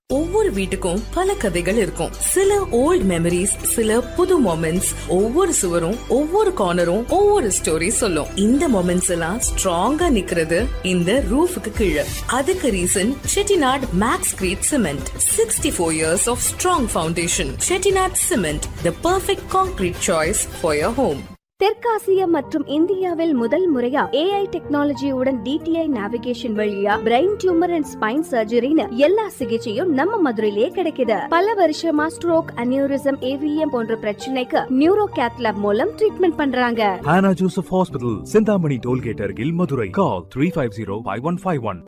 ஒவ்வொரு வீட்டுக்கும் பல கதைகள் இருக்கும் சில ஓல்ட் மெமரிஸ் சில புது மொமெண்ட்ஸ் ஒவ்வொரு சுவரும் ஒவ்வொரு கார்னரும் ஒவ்வொரு ஸ்டோரி சொல்லும் இந்த மொமெண்ட்ஸ் எல்லாம் ஸ்ட்ராங்கா நிக்கிறது இந்த ரூஃபுக்கு கீழே அதுக்கு reason Chettinad maxcrete cement sixty four years of strong foundation Chettinad cement the perfect concrete choice for your home தெற்காசியா மற்றும் இந்தியாவில் முதல் முறையா ஏஐ டெக்னாலஜியுடன் டிடிஐ நேவிகேஷன் வழியா பிரெயின் டியூமர் அண்ட் ஸ்பைன் சர்ஜரின்னு எல்லா சிகிச்சையும் நம்ம மதுரையிலேயே கிடைக்குது பல வருஷமா ஸ்ட்ரோக் அனியூரிசம் ஏவிஎம் போன்ற பிரச்சனைக்கு நியூரோ கேத்லாப் மூலம் ட்ரீட்மெண்ட் பண்றாங்க Hannah Joseph Hospital, Sindhamani Tollgate, Argil, Madurai. Call 350-5151.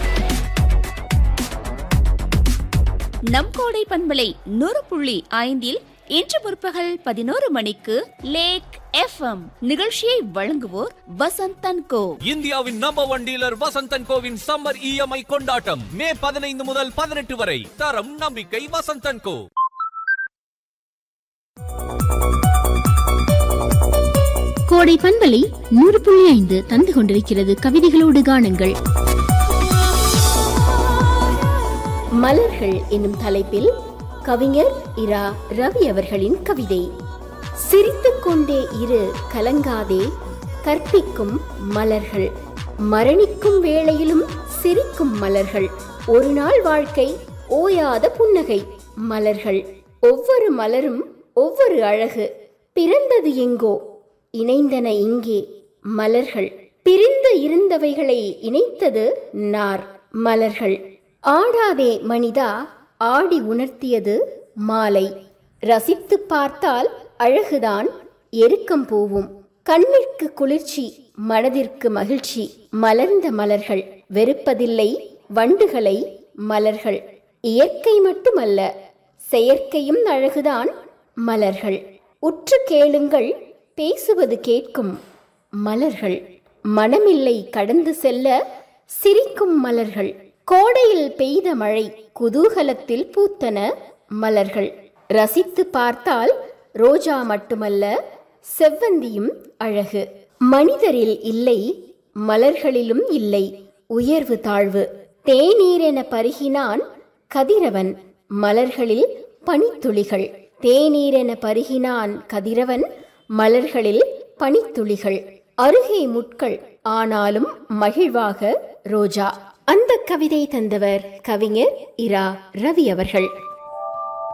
நம் கோடை பண்பலை நூறு புள்ளி ஐந்தில் இன்று முற்பகல் பதினோரு மணிக்கு லேக் எஃப்எம் நிகழ்ச்சியை வழங்குவோர் வசந்தன் கோ இந்தியாவின் நம்பர் ஒன் டீலர் வசந்தன் கோவின் சம்மர் இஎம்ஐ கொண்டாட்டம் மே பதினைந்து முதல் பதினெட்டு வரை தரம் நம்பிக்கை வசந்தன் கோ கோடை பண்பலை நூறு புள்ளி ஐந்து தந்து கொண்டிருக்கிறது கவிதைகளோடு காணுங்கள் மலர்கள் என்னும் தலைப்பில் கவிஞர் இரா ரவி அவர்களின் கவிதை சிரித்துக் கொண்டே இரு கலங்காதே கற்பிக்கும் மலர்கள் மரணிக்கும் வேளையிலும் சிரிக்கும் மலர்கள் ஒரு நாள் வாழ்க்கை ஓயாத புன்னகை மலர்கள் ஒவ்வொரு மலரும் ஒவ்வொரு அழகு பிறந்தது எங்கோ இணைந்தன இங்கே மலர்கள் பிரிந்து இருந்தவைகளை இணைத்தது நார் மலர்கள் ஆடாதே மனிதா ஆடி உணர்த்தியது மாலை ரசித்து பார்த்தால் அழகுதான் எருக்கம் பூவும் கண்ணிற்கு குளிர்ச்சி மனதிற்கு மகிழ்ச்சி மலர்ந்த மலர்கள் வெறுப்பதில்லை வண்டுகளை மலர்கள் இயற்கை மட்டுமல்ல செயற்கையும் அழகுதான் மலர்கள் உற்று கேளுங்கள் பேசுவது கேட்கும் மலர்கள் மனமில்லை கடந்து செல்ல சிரிக்கும் மலர்கள் கோடையில் பெய்த மழை குதூகலத்தில் பூத்தன மலர்கள் ரசித்து பார்த்தால் ரோஜா மட்டுமல்ல செவ்வந்தியும் அழகு மனிதரில் இல்லை மலர்களிலும் இல்லை உயர்வு தாழ்வு தேநீரென பருகினான் கதிரவன் மலர்களில் பனித்துளிகள் தேநீரென பருகினான் கதிரவன் மலர்களில் பனித்துளிகள் அருகே முட்கள் ஆனாலும் மகிழ்வாக ரோஜா அந்த கவிதை தந்தவர் கவிஞர் இரா ரவி அவர்கள்